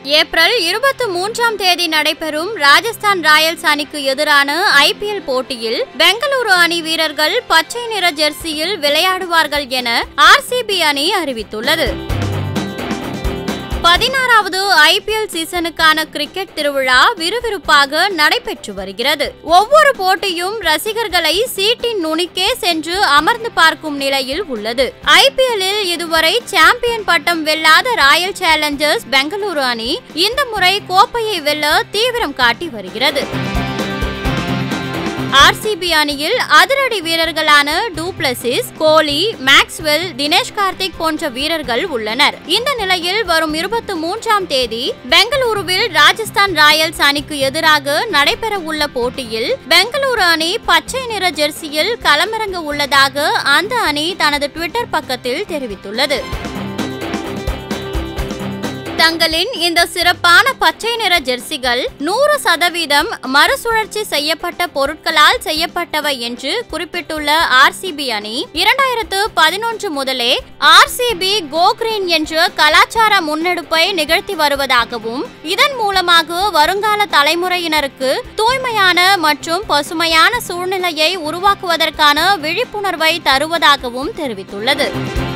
April இருபத்தி மூன்றாம் தேதி நடைபெறும் ராஜஸ்தான் ராயல்ஸ் அணிக்கு எதிரான ஐபிஎல் போட்டியில் பெங்களூரு அணி வீரர்கள் பச்சை நிற ஜெர்சியில் விளையாடுவார்கள் என ஆர்சிபி அணி அறிவித்துள்ளது பதினாறாவது ஐபிஎல் சீசனுக்கான கிரிக்கெட் திருவிழா விறுவிறுப்பாக நடைபெற்று வருகிறது ஒவ்வொரு போட்டியும் ரசிகர்களை சீட்டின் நுனிக்கே சென்று அமர்ந்து பார்க்கும் நிலையில் உள்ளது ஐபிஎல்லில் இதுவரை சாம்பியன் பட்டம் வெல்லாத ராயல் சேலஞ்சர்ஸ் பெங்களூரு அணி இந்த முறை கோப்பையை வெல்ல தீவிரம் காட்டி வருகிறது ஆர்சிபி அணியில் அதிரடி வீரர்களான டூப்ளசிஸ் கோலி மேக்ஸ்வெல் தினேஷ் கார்த்திக் போன்ற வீரர்கள் உள்ளனர் இந்த நிலையில் வரும் இருபத்தி மூன்றாம் தேதி பெங்களூருவில் ராஜஸ்தான் ராயல்ஸ் அணிக்கு எதிராக நடைபெற உள்ள போட்டியில் பெங்களூரு அணி பச்சை நிற ஜெர்சியில் களமிறங்க உள்ளதாக அந்த அணி தனது ட்விட்டர் பக்கத்தில் தெரிவித்துள்ளது தங்களின் இந்த சிறப்பான பச்சை நிற ஜெர்சிகள் நூறு சதவீதம் மறுசுழற்சி செய்யப்பட்ட பொருட்களால் செய்யப்பட்டவை என்று குறிப்பிட்டுள்ள ஆர்சிபி அணி இரண்டாயிரத்து பதினொன்று முதலே ஆர்சிபி கோ கிரீன் என்ற கலாச்சார முன்னெடுப்பை நிகழ்த்தி வருவதாகவும் இதன் மூலமாக வருங்கால தலைமுறையினருக்கு தூய்மையான மற்றும் பசுமையான சூழ்நிலையை உருவாக்குவதற்கான விழிப்புணர்வை தருவதாகவும் தெரிவித்துள்ளது